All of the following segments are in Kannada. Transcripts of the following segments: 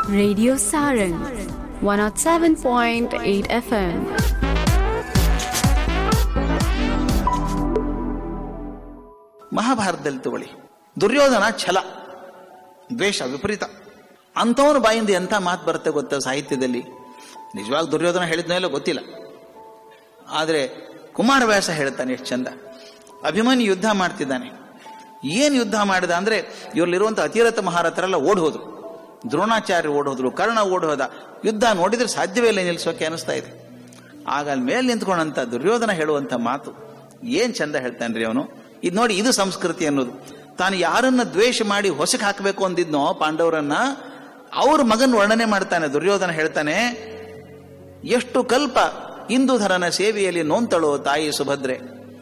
Radio Saran 107.8 FM. ಮಹಾಭಾರತದಲ್ಲಿ ತಗೊಳ್ಳಿ ದುರ್ಯೋಧನ ಛಲ ದ್ವೇಷ ವಿಪರೀತ ಅಂಥವನು ಬಾಯಿಂದ ಎಂಥ ಮಾತು ಬರುತ್ತೆ ಗೊತ್ತಾ ಸಾಹಿತ್ಯದಲ್ಲಿ ನಿಜವಾಗ ದುರ್ಯೋಧನ ಹೇಳಿದ್ನೋ ಇಲ್ಲೋ ಗೊತ್ತಿಲ್ಲ ಆದರೆ ಕುಮಾರವ್ಯಾಸ ಹೇಳ್ತಾನೆ ಎಷ್ಟು ಚಂದ ಅಭಿಮನ್ಯು ಯುದ್ಧ ಮಾಡ್ತಿದ್ದಾನೆ ಏನು ಯುದ್ಧ ಮಾಡಿದ ಅಂದ್ರೆ ಇವರಲ್ಲಿರುವಂಥ ಅತಿರಥ ಮಹಾರಥರೆಲ್ಲ ಓಡ್ ಹೋದ್ರು ದ್ರೋಣಾಚಾರ್ಯ ಓಡ್ ಹೋದ್ರು ಕರ್ಣ ಓಡ್ ಹೋದ ಯುದ್ಧ ನೋಡಿದ್ರೆ ಸಾಧ್ಯವೇ ಇಲ್ಲ ನಿಲ್ಲಿಸೋಕೆ ಅನಿಸ್ತಾ ಇದೆ ಆಗ ಅಲ್ಲಿ ಮೇಲೆ ನಿಂತ್ಕೊಂಡಂತ ದುರ್ಯೋಧನ ಹೇಳುವಂತ ಮಾತು ಏನ್ ಚಂದ ಹೇಳ್ತಾನ್ರಿ ಅವನು ಇದು ನೋಡಿ ಇದು ಸಂಸ್ಕೃತಿ ಅನ್ನೋದು ತಾನು ಯಾರನ್ನ ದ್ವೇಷ ಮಾಡಿ ಹೊಸಕ್ಕೆ ಹಾಕಬೇಕು ಅಂದಿದ್ನೋ ಪಾಂಡವರನ್ನ ಅವ್ರ ಮಗನ್ ವರ್ಣನೆ ಮಾಡ್ತಾನೆ ದುರ್ಯೋಧನ ಹೇಳ್ತಾನೆ ಎಷ್ಟು ಕಲ್ಪ ಇಂದುಧರನ ಸೇವೆಯಲ್ಲಿ ನೋಂತಳೋ ತಾಯಿ ಸುಭದ್ರೆ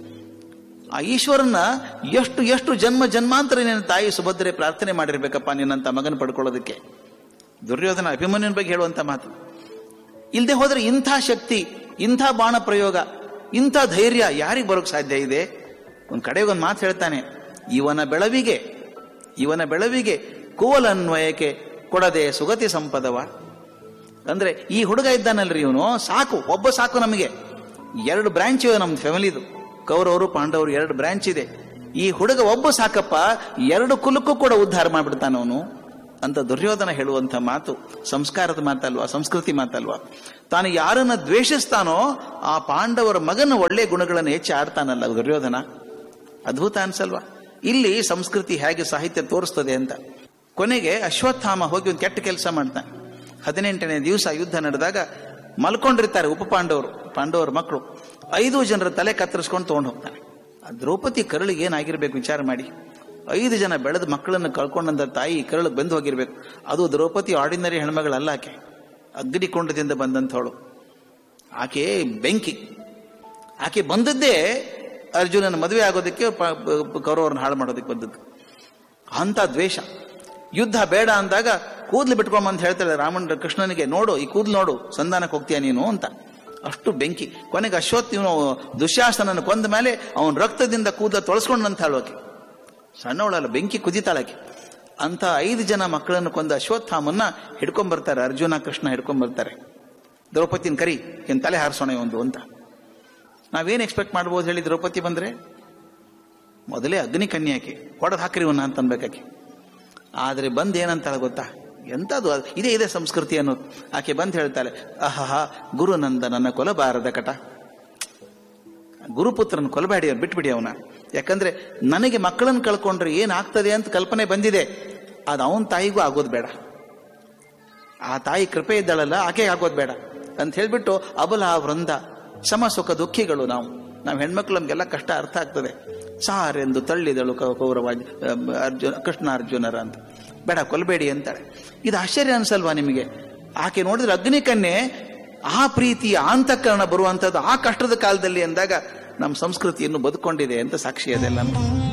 ಆ ಈಶ್ವರನ ಎಷ್ಟು ಎಷ್ಟು ಜನ್ಮ ಜನ್ಮಾಂತರ ನಿನ್ನ ತಾಯಿ ಸುಭದ್ರೆ ಪ್ರಾರ್ಥನೆ ಮಾಡಿರ್ಬೇಕಪ್ಪ ನಿನ್ನಂತ ಮಗನ ಪಡ್ಕೊಳ್ಳೋದಕ್ಕೆ ದುರ್ಯೋಧನ ಅಭಿಮನ್ಯನ ಬಗ್ಗೆ ಹೇಳುವಂತ ಮಾತು ಇಲ್ಲದೆ ಹೋದ್ರೆ ಇಂಥ ಶಕ್ತಿ ಇಂಥ ಬಾಣ ಪ್ರಯೋಗ ಇಂಥ ಧೈರ್ಯ ಯಾರಿಗೆ ಬರೋಕ್ ಸಾಧ್ಯ ಇದೆ ಒಂದ್ ಕಡೆಗೆ ಒಂದು ಮಾತು ಹೇಳ್ತಾನೆ ಇವನ ಬೆಳವಿಗೆ ಇವನ ಬೆಳವಿಗೆ ಕುವಲನ್ವಯಕ್ಕೆ ಕೊಡದೆ ಸುಗತಿ ಸಂಪದವ ಅಂದ್ರೆ ಈ ಹುಡುಗ ಇದ್ದಾನಲ್ರಿ ಇವನು ಸಾಕು ಒಬ್ಬ ಸಾಕು ನಮಗೆ ಎರಡು ಬ್ರಾಂಚ್ ಇವೆ ನಮ್ಮ ಫ್ಯಾಮಿಲಿದು ಕೌರವರು ಪಾಂಡವರು ಎರಡು ಬ್ರಾಂಚ್ ಇದೆ ಈ ಹುಡುಗ ಒಬ್ಬ ಸಾಕಪ್ಪ ಎರಡು ಕುಲಕ್ಕೂ ಕೂಡ ಉದ್ಧಾರ ಮಾಡ್ಬಿಡ್ತಾನ ಅವನು ಅಂತ ದುರ್ಯೋಧನ ಹೇಳುವಂತ ಮಾತು ಸಂಸ್ಕಾರದ ಮಾತಲ್ವಾ ಸಂಸ್ಕೃತಿ ಮಾತಲ್ವಾ ತಾನು ಯಾರನ್ನ ದ್ವೇಷಿಸ್ತಾನೋ ಆ ಪಾಂಡವರ ಮಗನ ಒಳ್ಳೆ ಗುಣಗಳನ್ನು ಹೆಚ್ಚು ಆಡ್ತಾನಲ್ಲ ದುರ್ಯೋಧನ ಅದ್ಭುತ ಅನ್ಸಲ್ವಾ ಇಲ್ಲಿ ಸಂಸ್ಕೃತಿ ಹೇಗೆ ಸಾಹಿತ್ಯ ತೋರಿಸ್ತದೆ ಅಂತ ಕೊನೆಗೆ ಅಶ್ವತ್ಥಾಮ ಹೋಗಿ ಒಂದು ಕೆಟ್ಟ ಕೆಲಸ ಮಾಡ್ತಾನೆ ಹದಿನೆಂಟನೇ ದಿವಸ ಯುದ್ಧ ನಡೆದಾಗ ಮಲ್ಕೊಂಡಿರ್ತಾರೆ ಉಪ ಪಾಂಡವರು ಪಾಂಡವರ ಮಕ್ಕಳು ಐದು ಜನರ ತಲೆ ಕತ್ತರಿಸ್ಕೊಂಡು ತಗೊಂಡು ಹೋಗ್ತಾನೆ ಆ ದ್ರೌಪದಿ ಕರಳಿಗೆ ಏನಾಗಿರ್ಬೇಕು ವಿಚಾರ ಮಾಡಿ ಐದು ಜನ ಬೆಳೆದ ಮಕ್ಕಳನ್ನು ಕಳ್ಕೊಂಡಂತ ತಾಯಿ ಕರಳು ಬೆಂದು ಹೋಗಿರ್ಬೇಕು ಅದು ದ್ರೌಪದಿ ಆರ್ಡಿನರಿ ಹೆಣ್ಮಗಳಲ್ಲ ಆಕೆ ಅಗ್ನಿಕೊಂಡದಿಂದ ಬಂದಂಥವಳು ಆಕೆ ಬೆಂಕಿ ಆಕೆ ಬಂದದ್ದೇ ಅರ್ಜುನನ ಮದುವೆ ಆಗೋದಕ್ಕೆ ಪ- ಪ- ಕೌರವರನ್ನ ಹಾಳು ಮಾಡೋದಕ್ಕೆ ಬಂದದ್ದು ಅಂತ ದ್ವೇಷ ಯುದ್ಧ ಬೇಡ ಅಂದಾಗ ಕೂದ್ಲು ಬಿಟ್ಕೊಂಬ ಅಂತ ಹೇಳ್ತಾಳೆ ರಾಮನ ಕೃಷ್ಣನಿಗೆ ನೋಡು ಈ ಕೂದ್ಲು ನೋಡು ಸಂಧಾನಕ್ಕೆ ಹೋಗ್ತೀಯ ನೀನು ಅಂತ ಅಷ್ಟು ಬೆಂಕಿ ಕೊನೆಗೆ ಅಶ್ವತ್ ಇವನು ದುಶ್ಯಾಸನನ್ನು ಕೊಂದ ಮೇಲೆ ಅವನ ರಕ್ತದಿಂದ ಕೂದಲ ತೊಳಸ್ಕೊಂಡಂತ ಆಕೆ ಸಣ್ಣವಳಲ್ಲ ಬೆಂಕಿ ಕುದಿತಾಳಾಕೆ ಅಂತ ಐದು ಜನ ಮಕ್ಕಳನ್ನು ಕೊಂದ ಅಶ್ವತ್ಥಾಮನ್ನ ಹಿಡ್ಕೊಂಡ್ ಬರ್ತಾರೆ ಅರ್ಜುನ ಕೃಷ್ಣ ಹಿಡ್ಕೊಂಡ್ ಬರ್ತಾರೆ ದ್ರೌಪದಿನ ಕರಿ ಏನ್ ತಲೆ ಹಾರಿಸೋಣ ಒಂದು ಅಂತ ನಾವೇನ್ ಎಕ್ಸ್ಪೆಕ್ಟ್ ಮಾಡ್ಬೋದು ಹೇಳಿ ದ್ರೌಪದಿ ಬಂದ್ರೆ ಮೊದಲೇ ಅಗ್ನಿ ಕನ್ಯಾಕೆ ಹೊಡೆದು ಹಾಕ್ರಿ ಇವನ್ನ ಅಂತ ಅನ್ಬೇಕಾಕೆ ಆದ್ರೆ ಬಂದ್ ಏನಂತಾಳೆ ಗೊತ್ತಾ ಎಂತದು ಅದು? ಇದೇ ಇದೆ ಸಂಸ್ಕೃತಿ ಅನ್ನೋದು ಆಕೆ ಬಂದ್ ಹೇಳ್ತಾಳೆ ಅಹಹ ಗುರುನಂದ ನನ್ನ ಕೊಲಬಾರದ ಕಟ ಗುರುಪುತ್ರನ ಕೊಲಬೇಡಿ ಅವ್ನು ಬಿಟ್ಬಿಡಿ ಅವನ ಯಾಕಂದ್ರೆ ನನಗೆ ಮಕ್ಕಳನ್ನು ಕಳ್ಕೊಂಡ್ರೆ ಏನಾಗ್ತದೆ ಅಂತ ಕಲ್ಪನೆ ಬಂದಿದೆ ಅದು ಅವನ ತಾಯಿಗೂ ಆಗೋದು ಬೇಡ ಆ ತಾಯಿ ಕೃಪೆ ಇದ್ದಾಳಲ್ಲ ಆಕೆ ಆಗೋದು ಬೇಡ ಅಂತ ಹೇಳ್ಬಿಟ್ಟು ಅಬಲ ವೃಂದ ಸಮ ಸುಖ ದುಃಖಿಗಳು ನಾವು ನಾವು ಹೆಣ್ಮಕ್ಳು ನಮ್ಗೆಲ್ಲ ಕಷ್ಟ ಅರ್ಥ ಆಗ್ತದೆ ಸಾರೆಂದು ತಳ್ಳಿದಳು ಕೌ- ಕೌರವ ಅರ್ಜುನ ಕೃಷ್ಣ ಅರ್ಜುನರ ಅಂತ ಬೇಡ ಕೊಲ್ಬೇಡಿ ಅಂತಾಳೆ ಇದು ಆಶ್ಚರ್ಯ ಅನ್ಸಲ್ವಾ ನಿಮಗೆ ಆಕೆ ನೋಡಿದ್ರೆ ಅಗ್ನಿಕನ್ಯೆ ಆ ಪ್ರೀತಿಯ ಅಂತಃಕರಣ ಬರುವಂತದ್ದು ಆ ಕಷ್ಟದ ಕಾಲದಲ್ಲಿ ಅಂದಾಗ ನಮ್ಮ ಸಂಸ್ಕೃತಿ ಇನ್ನು ಬದುಕೊಂಡಿದೆ ಅಂತ ಸಾಕ್ಷಿ ಅದೆಲ್ಲ